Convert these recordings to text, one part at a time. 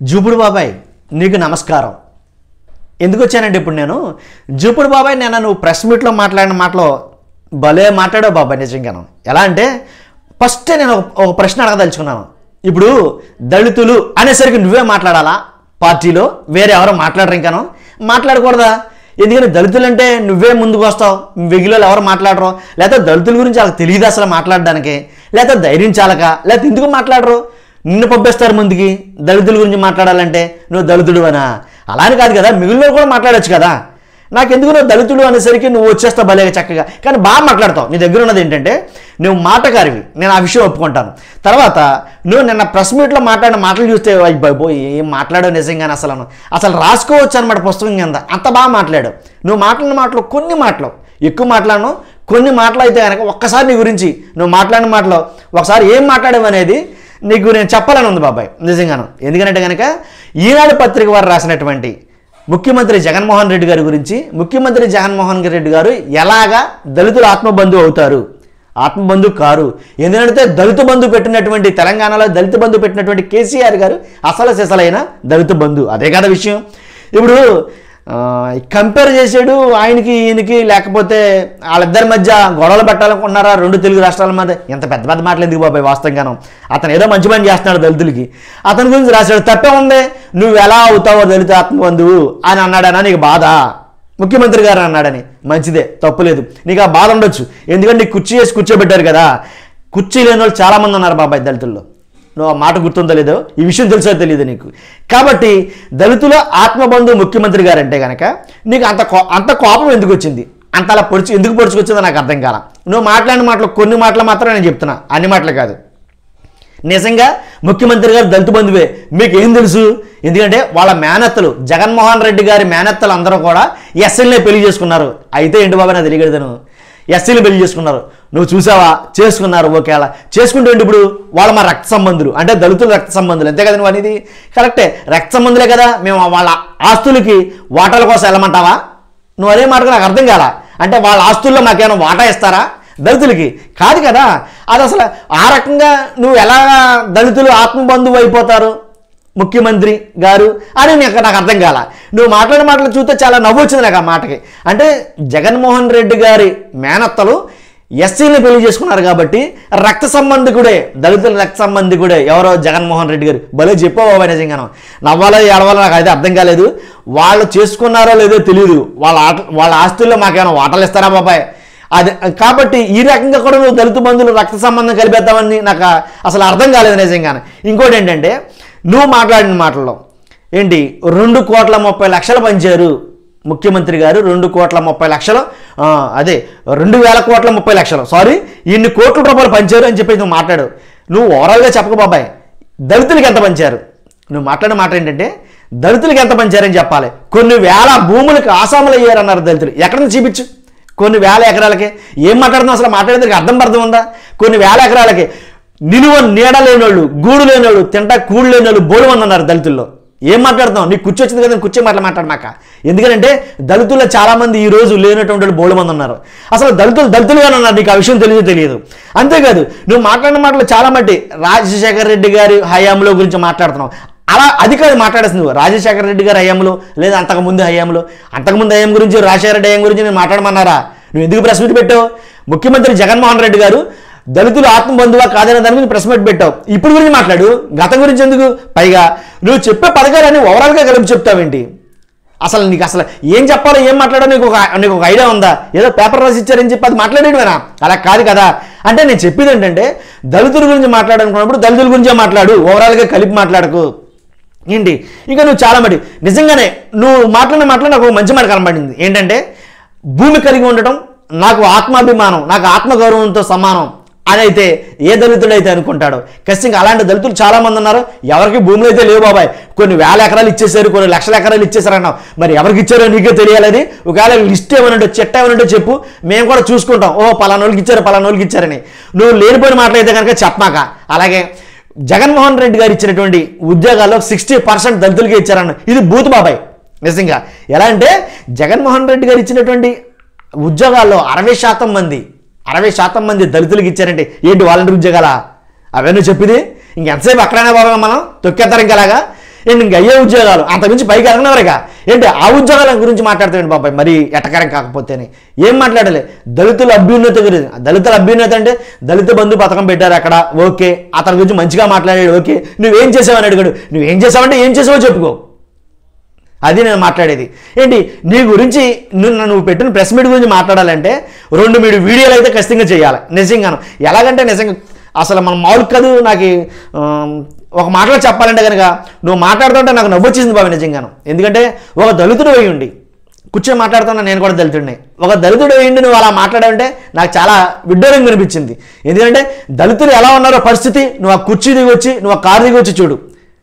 జూపుడు బాబాయ్ నీకు నమస్కారం ఎందుకు వచ్చానంటే ఇప్పుడు నేను జూపుడు బాబాయ్ నేను నువ్వు ప్రెస్ మీట్లో మాట్లాడిన మాటలో భలే మాట్లాడావు బాబాయ్ నిజంగాను ఎలా అంటే ఫస్ట్ నేను ఒక- ఒక ప్రశ్న అడగదలుచుకున్నాను ఇప్పుడు దళితులు అనేసరికి నువ్వే మాట్లాడాలా పార్టీలో వేరే ఎవరో మాట్లాడరు ఇంకాను మాట్లాడకూడదా ఎందుకంటే దళితులు అంటే నువ్వే ముందుకు వస్తావు వెగిలో ఎవరు మాట్లాడరు లేకపోతే దళితుల గురించి వాళ్ళకి తెలియదు అసలు మాట్లాడడానికి లేకపోతే ధైర్యం చాలక లేకపోతే ఎందుకు మాట్లాడరు నిన్ను పంపిస్తారు ముందుకి దళితుల గురించి మాట్లాడాలంటే నువ్వు దళితుడు అనా అలాని కాదు కదా మిగిలిన కూడా మాట్లాడొచ్చు కదా నాకెందుకు నువ్వు దళితుడు అనేసరికి నువ్వు వచ్చేస్తావు భలేగా చక్కగా కానీ బాగా మాట్లాడతావు నీ దగ్గర ఉన్నది ఏంటంటే నువ్వు మాటకారివి నేను ఆ విషయం ఒప్పుకుంటాను తర్వాత నువ్వు నిన్న ప్రెస్ మీట్లో మాట్లాడిన మాటలు చూస్తే అయ్య బాబోయ్ ఏం మాట్లాడావు నిజంగానే అసలు అను. అసలు రాసుకోవచ్చు అనమాట పుస్తకం కింద అంత బాగా మాట్లాడావు నువ్వు మాట్లాడిన మాటలు కొన్ని మాటలు ఎక్కువ మాట్లాడను కొన్ని మాటలు అయితే కనుక ఒక్కసారి నీ గురించి నువ్వు మాట్లాడిన మాటలు ఒకసారి ఏం మాట్లాడావు అనేది నీకు నేను చెప్పాలని ఉంది బాబాయ్ నిజంగాను ఎందుకంటే కనుక ఈనాడు పత్రిక వారు రాసినటువంటి ముఖ్యమంత్రి జగన్మోహన్ రెడ్డి గారి గురించి ముఖ్యమంత్రి జగన్మోహన్ రెడ్డి గారు ఎలాగా దళితులు ఆత్మబంధు అవుతారు ఆత్మబంధు కారు ఎందుకంటే దళిత బంధు పెట్టినటువంటి తెలంగాణలో దళిత బంధు పెట్టినటువంటి కేసీఆర్ గారు అసలు సిసలైన దళిత బంధు అదే కదా విషయం ఇప్పుడు కంపేర్ చేసాడు ఆయనకి ఈయనకి లేకపోతే వాళ్ళిద్దరి మధ్య గొడవలు పెట్టాలనుకున్నారా రెండు తెలుగు రాష్ట్రాల మధ్య ఎంత పెద్ద పెద్ద మాటలు ఎందుకు బాబాయ్ వాస్తవంగాను అతను ఏదో మంచి పని చేస్తున్నాడు దళితులకి అతని గురించి రాశాడు తప్పే ఉంది నువ్వు ఎలా అవుతావో దళిత ఆత్మబంధువు అని అన్నాడనా నీకు బాధ ముఖ్యమంత్రి గారు అన్నాడని మంచిదే తప్పులేదు నీకు ఆ బాధ ఉండొచ్చు ఎందుకంటే నీకు కుర్చీ వేసి కూర్చోబెట్టారు కదా కుర్చీ లేని వాళ్ళు చాలామంది ఉన్నారు బాబాయ్ దళితుల్లో నువ్వు ఆ మాట గుర్తుందో లేదో ఈ విషయం తెలుసో తెలియదు నీకు కాబట్టి దళితుల ఆత్మబంధు ముఖ్యమంత్రి గారు అంటే కనుక నీకు అంత కో అంత కోపం ఎందుకు వచ్చింది అంత అలా పొడిచి ఎందుకు పొడుచుకొచ్చిందో నాకు అర్థం కాల నువ్వు మాట్లాడిన మాటలు కొన్ని మాటలు మాత్రం నేను చెప్తున్నా అన్ని మాటలు కాదు నిజంగా ముఖ్యమంత్రి గారు దళిత బంధువే మీకు ఏం తెలుసు ఎందుకంటే వాళ్ళ మేనత్తలు జగన్మోహన్ రెడ్డి గారి మేనత్తలు అందరూ కూడా ఎస్ఎల్నే పెళ్లి చేసుకున్నారు అయితే ఏంటి బాబా నాకు తెలియగడతాను ఎస్సీలు పెళ్లి చేసుకున్నారు నువ్వు చూసావా చేసుకున్నారు ఒకేలా చేసుకుంటే ఏంటి ఇప్పుడు వాళ్ళ మా రక్త సంబంధులు అంటే దళితుల రక్త సంబంధులు అంతే కదా నువ్వు అనేది కరెక్టే రక్త సంబంధులే కదా మేము వాళ్ళ ఆస్తులకి వాటాల కోసం వెళ్ళమంటావా నువ్వు అదే మాటకు నాకు అర్థం కాల అంటే వాళ్ళ ఆస్తుల్లో మాకేమైనా వాటా ఇస్తారా దళితులకి కాదు కదా అది అసలు ఆ రకంగా నువ్వు ఎలా దళితులు ఆత్మబంధువు అయిపోతారు ముఖ్యమంత్రి గారు అని నాకు నాకు అర్థం కాల నువ్వు మాట్లాడిన మాటలు చూస్తే చాలా నవ్వు వచ్చింది నాకు ఆ మాటకి అంటే జగన్మోహన్ రెడ్డి గారి మేనత్తలు ఎస్సీని పెళ్లి చేసుకున్నారు కాబట్టి రక్త సంబంధికుడే దళితుల రక్త సంబంధికుడే ఎవరో జగన్మోహన్ రెడ్డి గారు భలే చెప్పావు నిజంగాను నవ్వాలో ఏడవాలో నాకు అయితే అర్థం కాలేదు వాళ్ళు చేసుకున్నారో లేదో తెలియదు వాళ్ళ ఆట వాళ్ళ ఆస్తుల్లో మాకేమైనా వాటలు ఇస్తారా బాబాయ్ అది కాబట్టి ఈ రకంగా కూడా నువ్వు దళిత బంధువులు రక్త సంబంధం కలిపేద్దామని నాకు అసలు అర్థం కాలేదు నిజంగానే ఇంకోటి ఏంటంటే నువ్వు మాట్లాడిన మాటల్లో ఏంటి రెండు కోట్ల ముప్పై లక్షలు పంచారు ముఖ్యమంత్రి గారు రెండు కోట్ల ముప్పై లక్షలు ఆ, అదే రెండు వేల కోట్ల ముప్పై లక్షలు సారీ ఇన్ని కోట్ల రూపాయలు పంచారు అని చెప్పి నువ్వు మాట్లాడు నువ్వు ఓవరాల్గా చెప్పకు బాబాయ్ దళితులకి ఎంత పంచారు నువ్వు మాట్లాడిన మాట ఏంటంటే దళితులకి ఎంత పంచారని చెప్పాలి కొన్ని వేల భూములకు ఆసాములు అయ్యారన్నారు దళితులు ఎక్కడ నుంచి చూపించు కొన్ని వేల ఎకరాలకి ఏం మాట్లాడుతున్నావు అసలు మాట్లాడేందుకు అర్థం అర్థం ఉందా కొన్ని వేల ఎకరాలకి నిలువ నీడ లేనోళ్ళు గూడు లేనోళ్ళు తింటా కూడు లేనోళ్ళు బోడు మంది ఉన్నారు దళితుల్లో ఏం మాట్లాడుతున్నావు నీకు కుర్చీ వచ్చింది కదా కుర్చీ మాటలు మాట్లాడమాక ఎందుకంటే దళితుల్లో చాలా మంది ఈ రోజు లేనటువంటి వాళ్ళు బోడు మంది ఉన్నారు అసలు దళితులు దళితులుగానే ఉన్నారు నీకు ఆ విషయం తెలియదు తెలియదు అంతేకాదు నువ్వు మాట్లాడిన మాటలు చాలా మట్టి రాజశేఖర రెడ్డి గారి హయాంలో గురించి మాట్లాడుతున్నావు అలా అది కాదు మాట్లాడేస్తుంది నువ్వు రాజశేఖర రెడ్డి గారి హయాంలో లేదా అంతకుముందు హయాంలో అంతకుముందు హయాం గురించి రాజశేఖర రెడ్డి హయాం గురించి నేను మాట్లాడమన్నారా నువ్వు ఎందుకు ప్రెస్ మీట్ పెట్టావు ముఖ్యమంత్రి జగన్మోహన్ రెడ్డి గారు దళితులు ఆత్మబంధువా కాదనే దాని గురించి ప్రెస్ మీట్ పెట్టావు ఇప్పుడు గురించి మాట్లాడు గతం గురించి ఎందుకు పైగా నువ్వు చెప్పే పథకాలన్నీ ఓవరాల్గా కలిపి చెప్తావేంటి అసలు నీకు అసలు ఏం చెప్పాలో ఏం మాట్లాడో నీకు ఒక నీకు ఒక ఐడియా ఉందా ఏదో పేపర్ రాసి ఇచ్చారని చెప్పి అది మాట్లాడేటివేనా అలా కాదు కదా అంటే నేను చెప్పేది ఏంటంటే దళితుల గురించి మాట్లాడాలనుకున్నప్పుడు దళితుల గురించే మాట్లాడు ఓవరాల్గా కలిపి మాట్లాడకు ఏంటి ఇంకా నువ్వు చాలా మటి నిజంగానే నువ్వు మాట్లాడిన మాటలో నాకు ఒక మంచి మాట కనబడింది ఏంటంటే భూమి కలిగి ఉండటం నాకు ఆత్మాభిమానం నాకు ఆత్మగౌరవంతో సమానం అని అయితే ఏ దళితుడైతే అనుకుంటాడో ఖచ్చితంగా అలాంటి దళితులు చాలా మంది ఉన్నారు ఎవరికి భూములు అయితే లేవు బాబాయ్ కొన్ని వేల ఎకరాలు ఇచ్చేసారు కొన్ని లక్షల ఎకరాలు ఇచ్చేసారు అన్నావు మరి ఎవరికి ఇచ్చారో నీకే తెలియాలని ఒకవేళ లిస్ట్ ఏమనంటే చెట్ట ఏమనంటే చెప్పు మేము కూడా చూసుకుంటాం ఓ పలానా వాళ్ళకి ఇచ్చారు పలానా వాళ్ళకి ఇచ్చారని నువ్వు లేనిపోయిన మాటలైతే కనుక చెప్పమాక అలాగే జగన్మోహన్ రెడ్డి గారు ఇచ్చినటువంటి ఉద్యోగాల్లో సిక్స్టీ పర్సెంట్ దళితులకే ఇచ్చారన్న ఇది బూత్ బాబాయ్ నిజంగా ఎలా అంటే జగన్మోహన్ రెడ్డి గారు ఇచ్చినటువంటి ఉద్యోగాల్లో అరవై శాతం మంది అరవై శాతం మంది దళితులకు ఇచ్చారంటే ఏంటి వాలంటీర్ ఉద్యోగాలా అవన్నీ చెప్పింది ఇంకెంతసేపు అక్కడనే బాబా మనం తొక్కేస్తారు ఇంకలాగా ఏంటి ఇంక అయ్యే ఉద్యోగాలు అంతకుమించి పైకి ఎరగనవరిగా ఏంటి ఆ ఉద్యోగాల గురించి మాట్లాడుతాడు బాబాయ్ మరి ఎటకరం కాకపోతేనే ఏం మాట్లాడలే దళితుల అభ్యున్నతి గురించి దళితుల అభ్యున్నతి అంటే దళిత బంధు పథకం పెట్టారు అక్కడ ఓకే అతని గురించి మంచిగా మాట్లాడాడు ఓకే నువ్వేం చేసావని అడిగాడు నువ్వేం చేసావంటే ఏం చేసావో చెప్పుకో అది నేను మాట్లాడేది ఏంటి నీ గురించి నువ్వు నువ్వు పెట్టిన ప్రెస్ మీట్ గురించి మాట్లాడాలంటే రెండు మూడు వీడియోలు అయితే ఖచ్చితంగా చేయాలి నిజంగాను ఎలాగంటే నిజంగా అసలు మనం మామూలు కాదు నాకు ఆమ్, ఒక మాటలో చెప్పాలంటే కనుక నువ్వు మాట్లాడుతుంటే నాకు నవ్వొచ్చింది బాబు నిజంగాను ఎందుకంటే ఒక దళితుడు అయి ఉండి కూర్చొని మాట్లాడుతున్నా నేను కూడా దళితుడిని ఒక దళితుడు అయ్యిండి నువ్వు అలా మాట్లాడావంటే నాకు చాలా విడ్డూరంగా అనిపించింది ఎందుకంటే దళితులు ఎలా ఉన్నారో పరిస్థితి నువ్వు ఆ కుర్చీ దిగి వచ్చి నువ్వు ఆ కారు దిగి వచ్చి చూడు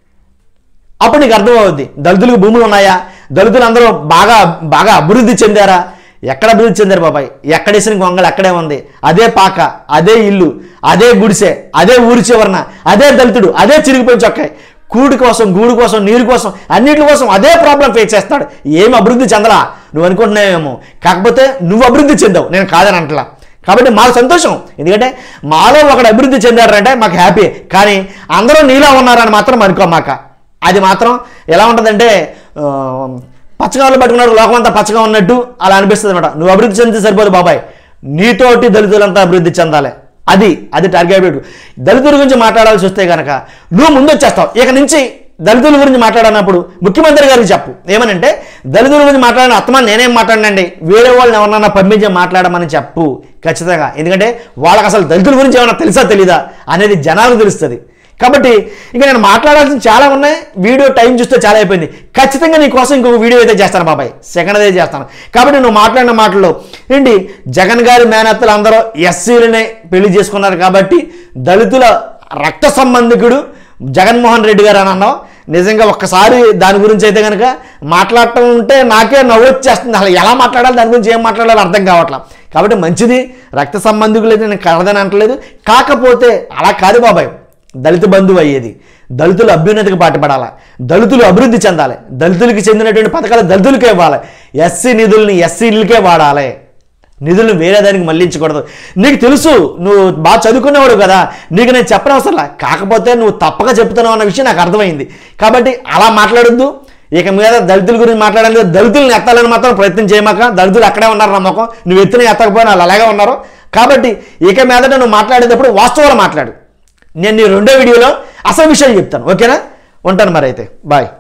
అప్పుడు నీకు అర్థమవుద్ది దళితులకు భూములు ఉన్నాయా దళితులు అందరూ బాగా బాగా అభివృద్ధి చెందారా ఎక్కడ అభివృద్ధి చెందారు బాబాయ్ ఎక్కడేసిన గొంగళి అక్కడే ఉంది అదే పాక అదే ఇల్లు అదే గుడిసె అదే ఊరి చివరన అదే దళితుడు అదే చిరిగిపోయి చొక్కాయి కూడి కోసం గూడు కోసం నీరు కోసం అన్నిటి కోసం అదే ప్రాబ్లం ఫేస్ చేస్తాడు ఏం అభివృద్ధి చెందలా నువ్వు అనుకుంటున్నావేమో కాకపోతే నువ్వు అభివృద్ధి చెందావు నేను కాదని అంటలా కాబట్టి మాకు సంతోషం ఎందుకంటే మాలో ఒకడు అభివృద్ధి చెందారంటే మాకు హ్యాపీ కానీ అందరూ నీలా ఉన్నారని మాత్రం అనుకోమాక అది మాత్రం ఎలా ఉంటుందంటే ఆ, పచ్చగాళ్ళు పట్టుకున్నాడు లోకం అంతా పచ్చగా ఉన్నట్టు అలా అనిపిస్తుంది అనమాట నువ్వు అభివృద్ధి చెందితే సరిపోదు బాబాయ్ నీతోటి దళితులంతా అభివృద్ధి చెందాలి అది అది టార్గెట్ పెట్టు దళితుల గురించి మాట్లాడాల్సి వస్తే కనుక నువ్వు ముందు వచ్చేస్తావు ఇక నుంచి దళితుల గురించి మాట్లాడినప్పుడు ముఖ్యమంత్రి గారికి చెప్పు ఏమనంటే దళితుల గురించి మాట్లాడిన అత్తమాన్ని నేనేం మాట్లాడినండి వేరే వాళ్ళని ఎవరన్నా పంపించి మాట్లాడమని చెప్పు ఖచ్చితంగా ఎందుకంటే వాళ్ళకి అసలు దళితుల గురించి ఏమైనా తెలుసా తెలీదా అనేది జనాలకు తెలుస్తుంది కాబట్టి ఇక నేను మాట్లాడాల్సిన చాలా ఉన్నాయి వీడియో టైం చూస్తే చాలా అయిపోయింది ఖచ్చితంగా నీ కోసం ఇంకొక వీడియో అయితే చేస్తాను బాబాయ్ సెకండ్ అయితే చేస్తాను కాబట్టి నువ్వు మాట్లాడిన మాటల్లో ఏంటి జగన్ గారి మేనత్తలు అందరూ ఎస్సీలనే పెళ్లి చేసుకున్నారు కాబట్టి దళితుల రక్త సంబంధికుడు జగన్మోహన్ రెడ్డి గారు అని అన్నావు నిజంగా ఒక్కసారి దాని గురించి అయితే కనుక మాట్లాడటం ఉంటే నాకే నవ్వొచ్చేస్తుంది అసలు ఎలా మాట్లాడాలి దాని గురించి ఏం మాట్లాడాలో అర్థం కావట్లా కాబట్టి మంచిది రక్త సంబంధికులు అయితే నేను కలదని అంటలేదు కాకపోతే అలా కాదు బాబాయ్ దళిత బంధువు అయ్యేది దళితులు అభ్యున్నతికి పాటుపడాలి దళితులు అభివృద్ధి చెందాలి దళితులకి చెందినటువంటి పథకాలు దళితులకే ఇవ్వాలి ఎస్సీ నిధుల్ని ఎస్సీలకే వాడాలి నిధులను వేరే దానికి మళ్ళించకూడదు నీకు తెలుసు నువ్వు బాగా చదువుకునేవాడు కదా నీకు నేను చెప్పనవసరంలా కాకపోతే నువ్వు తప్పక చెప్తున్నావు అన్న విషయం నాకు అర్థమైంది కాబట్టి అలా మాట్లాడొద్దు ఇక మీద దళితుల గురించి మాట్లాడాలి దళితులను ఎత్తాలని మాత్రం ప్రయత్నం చేయమాక దళితులు అక్కడే ఉన్నారు నమ్మకం నువ్వు ఎత్తున ఎత్తకపోయినా వాళ్ళు అలాగే ఉన్నారు కాబట్టి ఇక మీదట నువ్వు మాట్లాడేటప్పుడు వాస్తవాలు మాట్లాడు నేను నీ రెండో వీడియోలో అసలు విషయాలు చెప్తాను ఓకేనా ఉంటాను మరి అయితే బాయ్